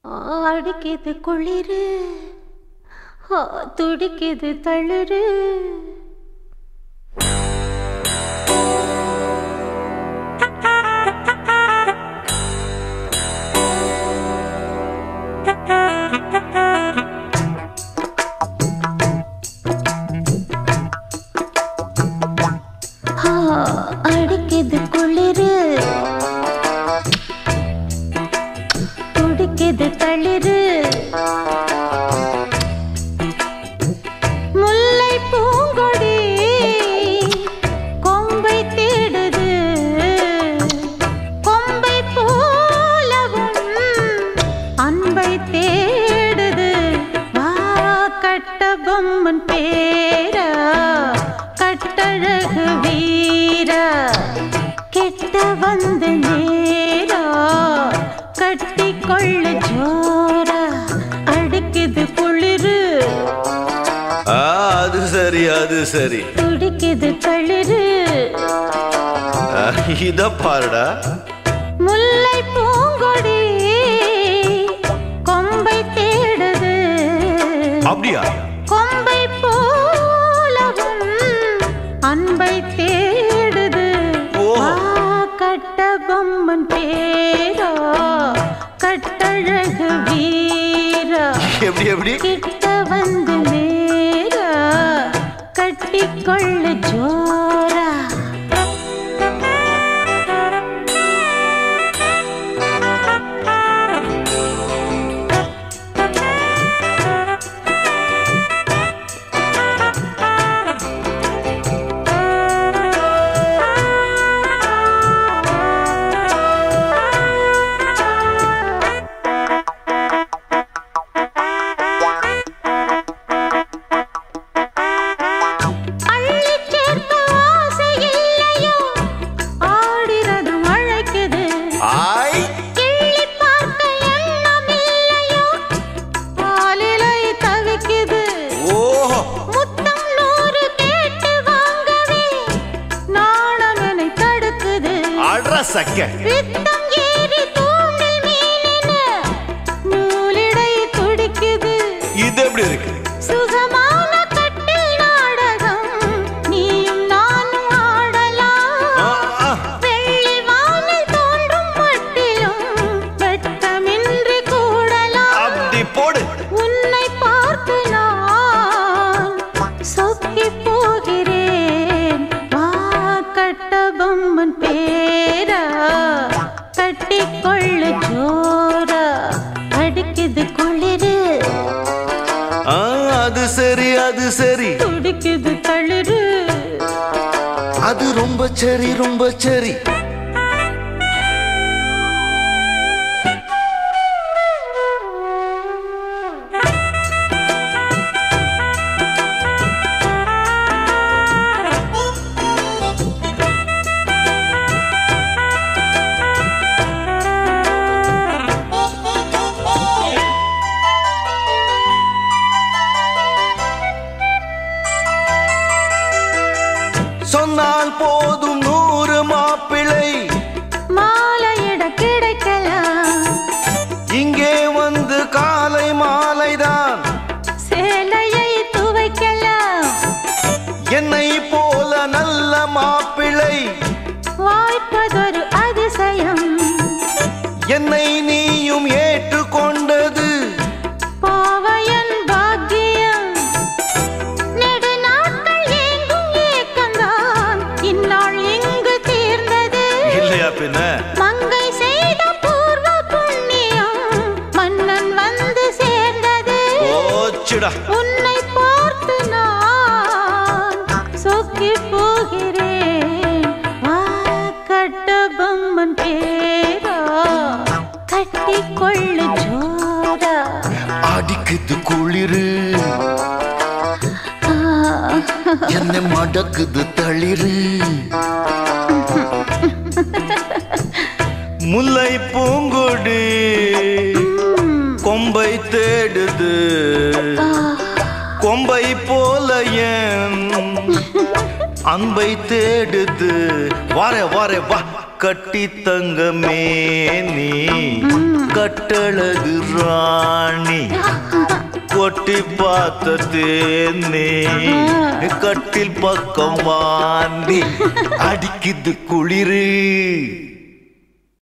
அடிக்குது குளிரு ஆ, துடிக்குது தளிரு ஆ, அடிக்குது குளிரு துடிக்குது தளிரு முல்லை பூங்கொடி கொம்பை தேடுது கொம்பை போலவும் அன்பை தேடுது வா கட்ட பொம்மன் பேரா கட்டழகு வீரா கெட்ட வந்து நேரா கட்டி கொள்ளு ஜோரா அடிக்குது குளிரு ஆ, அது சரி அது சரி துடிக்குது தளிரு ஆ, இத பாருடா முல்லை பூங்கொடி கொம்பை தேடுது அப்படியா கொம்பை போலவும் அன்பை தேடுது ஓ. வா, கட்ட பொம்மன் பேரா கட்டழகு வீரா எப்படி எப்படி கிட்ட வந்து நேரா கட்டிக்கொள்ளு ஜோரா அள்ளிச் சேர்க்க ஆசை இல்லையோ ஆடினதும் அழைக்குது ஆய் கிள்ளிப் பார்க்க எண்ணம் இல்லையோ பாலிலை தவிக்குது ஓஹோ முத்தம் நூறு கேட்டு வாங்கவே நாணம் என்னை தடுக்குது அட்ரா சக்க பித்தம் ஏறி தூண்டில் மீனென நூலிடை துடிக்குது இது எப்படி இருக்கு சுகமான கட்டில் நாடகம் நீயும் நானும் ஆடலாம் ஆ, ஆ. வெள்ளி வானில் தோன்றும் மட்டிலும் வெட்கமின்றி கூடலாம் அப்படி போடு உன்னை பார்த்து நான் சொக்கி போகிறேன் வா கட்ட பொம்மன் பேரா கட்டிக்கொள்ளு ஜோரா அடிக்குது குளிரு ஆ, அது சரி அது சரி துடிக்குது தளிரு அது ரொம்ப சரி ரொம்ப சரி சொன்னால் போதும் நூறு மாப்பிள்ளை மாலையிட கிடைக்கலாம் இங்கே வந்து காலை மாலைதான் சேலையை துவைக்கலாம் என்னை போல நல்ல மாப்பிள்ளை வாய்ப்பதொரு அதிசயம் என்னை நீயும் ஏற்றுக்கொண்டது பாவையன் பாக்கியம் நெடு நாட்கள் ஏங்கும் ஏக்கம்தான் இந்நாள் இங்கு தீர்ந்தது இல்லையா பின்ன மங்கை செய்த பூர்வ புண்ணியம் மன்னன் வந்து சேர்ந்தது ஓச்சுடா உன்னை பார்த்து நான் சொக்கி போகிறேன் வா கட்ட பொம்மன் பேரா கட்டிக்கொள்ளு ஜோரா அடிக்குது குளிரு ஆ, என்னை மடக்குது தளிரு முல்லை பூங்கொடி கொம்பை தேடுது கொம்பை போல என் அன்பை தேடுது வாரே வாரே வா கட்டி தங்கமே நீ கட்டழகு ராணி கொட்டி பார்த்த தேனே கட்டில் பக்கம் வாந்தி அடிக்குது குளிரு